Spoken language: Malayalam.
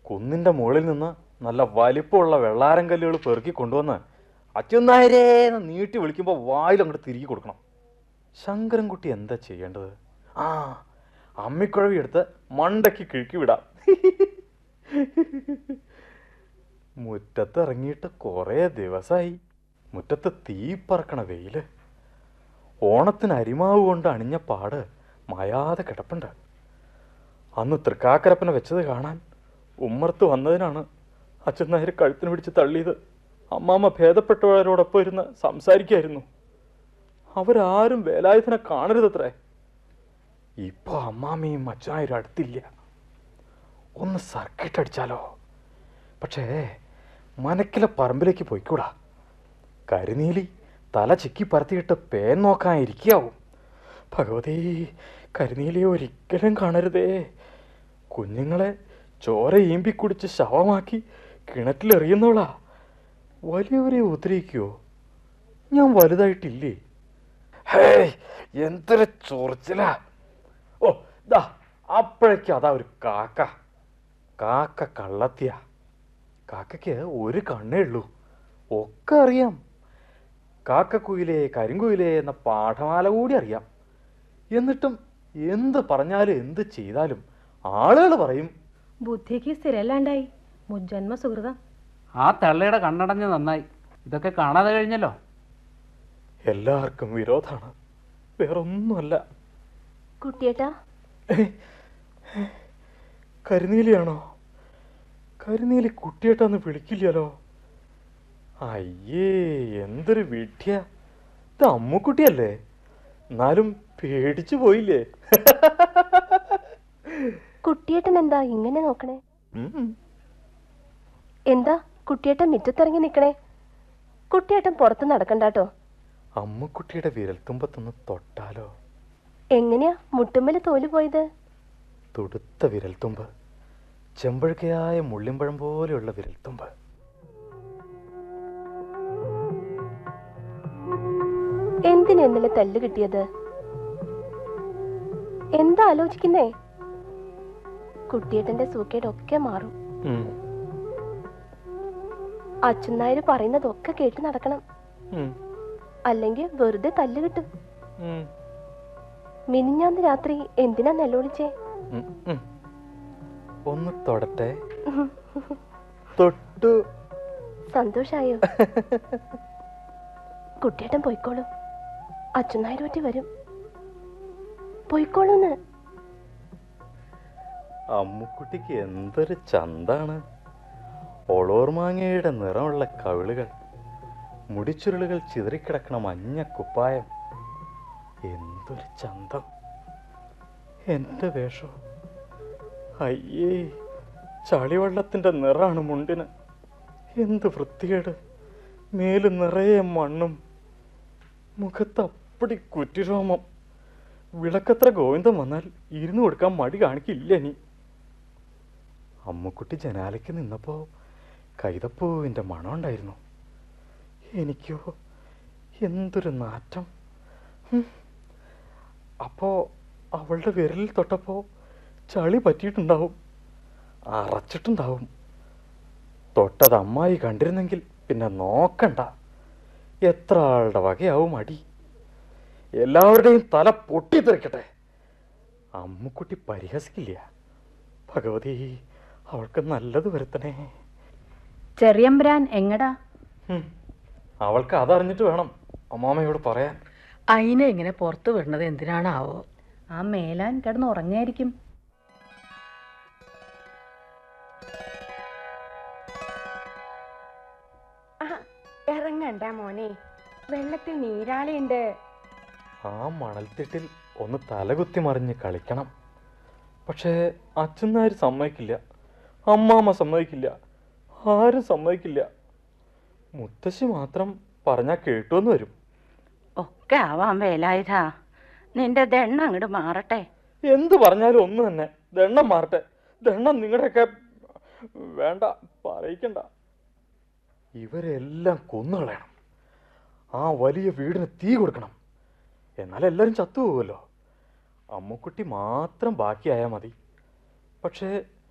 കുന്നിൻ്റെ മുകളിൽ നിന്ന് നല്ല വലിപ്പമുള്ള വെള്ളാരം കല്ലുകൾ പെറുക്കി കൊണ്ടുവന്ന് അച്യുന്നായരേന്ന് നീട്ടി വിളിക്കുമ്പോൾ വായിൽ അങ്ങോട്ട് തിരികെ കൊടുക്കണം ശങ്കരൻകുട്ടി എന്താ ചെയ്യേണ്ടത് ആ അമ്മിക്കുഴവി എടുത്ത് മണ്ടയ്ക്ക് കിഴുക്കി വിടാം മുറ്റത്ത് ഇറങ്ങിയിട്ട് കുറേ ദിവസമായി മുറ്റത്ത് തീ പറക്കണ വെയില് ഓണത്തിന് അരിമാവ് കൊണ്ട് അണിഞ്ഞ പാട് മായാതെ കിടപ്പുണ്ട് അന്ന് തൃക്കാക്കരപ്പനെ വെച്ചത് കാണാൻ ഉമ്മർത്ത് വന്നതിനാണ് അച്ഛൻ നായർ കഴുത്തിന് പിടിച്ച് തള്ളിയത് അമ്മാമ്മ ഭേദപ്പെട്ടവരോടൊപ്പം ഇരുന്ന് സംസാരിക്കായിരുന്നു അവരാരും വേലായുധനെ കാണരുതത്രേ ഇപ്പൊ അമ്മാമ്മയും അച്ഛനായരും അടുത്തില്ല ഒന്ന് സർക്കിട്ട് അടിച്ചാലോ പക്ഷേ മനക്കിലെ പറമ്പിലേക്ക് പോയിക്കൂടാ കരിനീലി തല ചിക്കി പരത്തിയിട്ട് പേൻ നോക്കാൻ ഇരിക്കാവും ഭഗവതി കരിനീലിയെ ഒരിക്കലും കാണരുതേ കുഞ്ഞുങ്ങളെ ചോര ഈമ്പി കുടിച്ച് ശവമാക്കി കിണറ്റിലെറിയുന്നവളാ വലിയവരെ ഉദ്രവിക്കുവോ ഞാൻ വലുതായിട്ടില്ലേ ഹേയ് എന്തൊരു ചൊറിച്ചിലാ ഓ ദാ അപ്പോഴേക്കും അതാ ഒരു കാക്ക കാക്ക കള്ളത്തിയ കാക്കയ്ക്ക് ഒരു കണ്ണേ ഉള്ളൂ ഒക്കെ അറിയാം കാക്കക്കുയിലേ കരിങ്കുയിലേ എന്ന പാഠമാല കൂടി അറിയാം എന്നിട്ടും എന്ത് പറഞ്ഞാലും എന്ത് ചെയ്താലും ആളുകൾ പറയും ബുദ്ധിക്ക് സ്ഥിരല്ലാണ്ടായി മുജ്ജന്മ സുഹൃതം ആ തള്ളയുടെ കണ്ണടഞ്ഞ് നന്നായി ഇതൊക്കെ കാണാതെ കഴിഞ്ഞല്ലോ എല്ലാവർക്കും വിരോധാണ് വേറൊന്നുമല്ല കുട്ടിയേട്ടാ കരിനീലിയാണോ കരിനീലി കുട്ടിയേട്ടാന്ന് വിളിക്കില്ലല്ലോ അയ്യേ എന്തൊരു വിഡ്ഢിയ ഇത് അമ്മുക്കുട്ടിയല്ലേ എന്നാലും പേടിച്ചു പോയില്ലേ കുട്ടിയേട്ടൻ എന്താ ഇങ്ങനെ നോക്കണേ ഉം. എന്താ കുട്ടിയേട്ടൻ മുറ്റത്തിറങ്ങി നിക്കണേ കുട്ടിയേട്ടൻ പുറത്ത് നടക്കണ്ടാട്ടോ അമ്മുക്കുട്ടിയുടെ വിരൽത്തുമ്പത്തൊന്ന് തൊട്ടാലോ എങ്ങനെയാ മുട്ടുമ്മല് തോല് പോയത് തുടുത്ത വിരൽത്തുമ്പ് ചെമ്പഴുക്കയായ മുള്ളിമ്പഴം പോലെയുള്ള വിരൽത്തുമ്പ് എന്തിനാ ഇന്നലെ തല്ല് കിട്ടിയത് എന്താ ആലോചിക്കുന്നേ കുട്ടിയേട്ടന്റെ സൂക്കേടൊക്കെ മാറും ഉം. അച്ഛനായര് പറയുന്നതൊക്കെ കേട്ട് നടക്കണം ഉം. അല്ലെങ്കിൽ വെറുതെ തല്ല് കിട്ടും ഉം. മിനിഞ്ഞാന്ന് രാത്രി എന്തിനാ നെല്ലോളിച്ചേ ഉം. ഉം. ഒന്ന് തൊടട്ടെ തൊട്ടു സന്തോഷായോ കുട്ടിയേട്ടൻ പോയിക്കോളും അച്ഛനായർ പറ്റി വരും പോയിക്കോളൂന്ന് അമ്മുക്കുട്ടിക്ക് എന്തൊരു ചന്താണ് ഒളോർമാങ്ങയുടെ നിറമുള്ള കവിളുകൾ മുടിച്ചുരുളുകൾ ചിതറിക്കിടക്കണ മഞ്ഞ കുപ്പായം എന്തൊരു ചന്തം എൻ്റെ വേഷം അയ്യേ ചളിവെള്ളത്തിൻ്റെ നിറാണ് മുണ്ടിന് എന്ത് വൃത്തികേട് മേല് നിറയെ മണ്ണും മുഖത്ത് അപ്പടി കുറ്റിരോമം വിളക്കത്ര ഗോവിന്ദൻ വന്നാൽ ഇരുന്ന് കൊടുക്കാൻ മടി കാണിക്കില്ല നീ അമ്മുക്കുട്ടി ജനാലയ്ക്ക് നിന്നപ്പോൾ കൈതപ്പൂവിൻ്റെ മണം ഉണ്ടായിരുന്നു എനിക്കോ എന്തൊരു നാറ്റം ഹും. അപ്പോ അവളുടെ വിരലിൽ തൊട്ടപ്പോൾ ചളി പറ്റിയിട്ടുണ്ടാവും അറച്ചിട്ടുണ്ടാവും തൊട്ടത് അമ്മായി കണ്ടിരുന്നെങ്കിൽ പിന്നെ നോക്കണ്ട എത്ര ആളുടെ വകയാവും അടി എല്ലാവരുടെയും തല പൊട്ടിത്തെറിക്കട്ടെ അമ്മുക്കുട്ടി പരിഹസിക്കില്ല ഭഗവതി അവൾക്ക് നല്ലത് വരുത്തണേ ചെറിയമ്പരാൻ എങ്ങടാ ഹും. അവൾക്ക് അതറിഞ്ഞിട്ട് വേണം അമ്മാമയോട് പറയാൻ അതിനെ ഇങ്ങനെ പുറത്ത് വിടുന്നത് എന്തിനാണാവോ ആ മേലാൻ കിടന്ന് ഉറങ്ങായിരിക്കും ഇറങ്ങണ്ട മോനെ വെള്ളത്തിൽ നീരാളിയുണ്ട് ആ മണൽത്തിട്ടിൽ ഒന്ന് തലകുത്തി മറിഞ്ഞ് കളിക്കണം പക്ഷേ അച്ഛനാര് സമ്മതിക്കില്ല അമ്മാമ്മ സമ്മതിക്കില്ല ആരും സമ്മതിക്കില്ല മുത്തശ്ശി മാത്രം പറഞ്ഞാൽ കേട്ടുവെന്ന് വരും ഒക്കെ ആവാൻ വേലായുധാ നിന്റെ ദണ്ണ അങ്ങോട്ട് മാറട്ടെ എന്ത് പറഞ്ഞാലും ഒന്ന് തന്നെ ദണ്ണം മാറട്ടെ ദണ്ണം നിങ്ങളുടെയൊക്കെ വേണ്ട പറയിക്കണ്ട ഇവരെല്ലാം കൊന്നുകളയണം ആ വലിയ വീടിന് തീ കൊടുക്കണം എന്നാൽ എല്ലാവരും ചത്തുപോകുമല്ലോ അമ്മുക്കുട്ടി മാത്രം ബാക്കിയായാൽ മതി പക്ഷേ